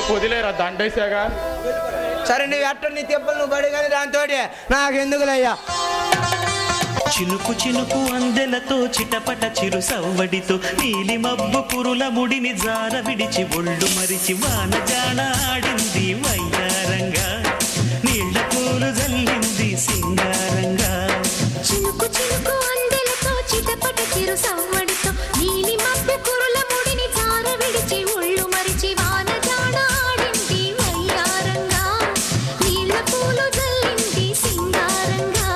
వదిలేరా దండేసాగా సరే నీ అట్ట నీ తెప్పలు నువ్వు పడి కానీ దాంతో నాకెందుకులయ్యా చినుకు చినుకు అందెలతో చిటపట చిరు సవ్వడితో నీలి మబ్బు పురుల ముడిని జార విడిచి ఒళ్ళు మరిచి వాన జాడ ఆడింది వయ్యారంగా నీళ్ల పూలు జల్లింది సింగారంగా చినుకు చినుకు అందెలతో చిటపట చిరు సవ్వడితో నీలి మబ్బు కురుల ముడిని జార విడిచి ఒళ్ళు మరిచి వాన జాడ ఆడింది వయ్యారంగా నీళ్ళ పూలు జల్లింది సింగారంగా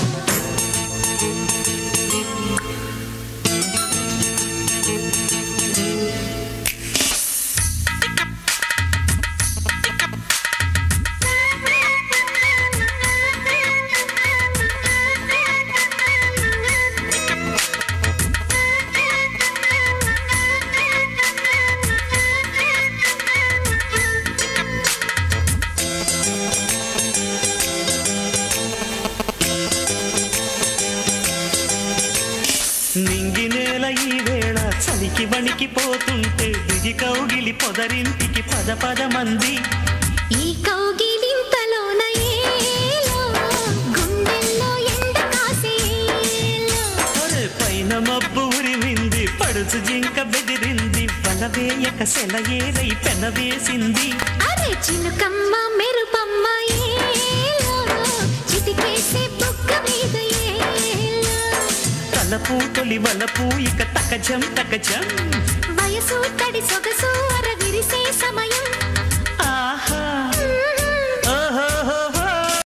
నింగి నేల ఈ వేళ చలికి వణికి పోతుంటే దిగి కౌగిలి పొదరింటికి పద పద మంది ఈ కౌగిలింతలోన ఏలో గుండెల్లో ఎండ కాసేలో అరే పైన మబ్బు ఉరిమింది పడుచు జింక బెదిరింది వల వేయక సెలయేరై పెన వేసింది అరే చిలుకమ్మ మెరుపమ్మ ఏలో చిటికేసే బుగ్గ మీద ఏలో తలపు తొలి వలపు ఇక తకజం తకజం వయసు తడి సొగసు అర విరిసే సమయం ఆహా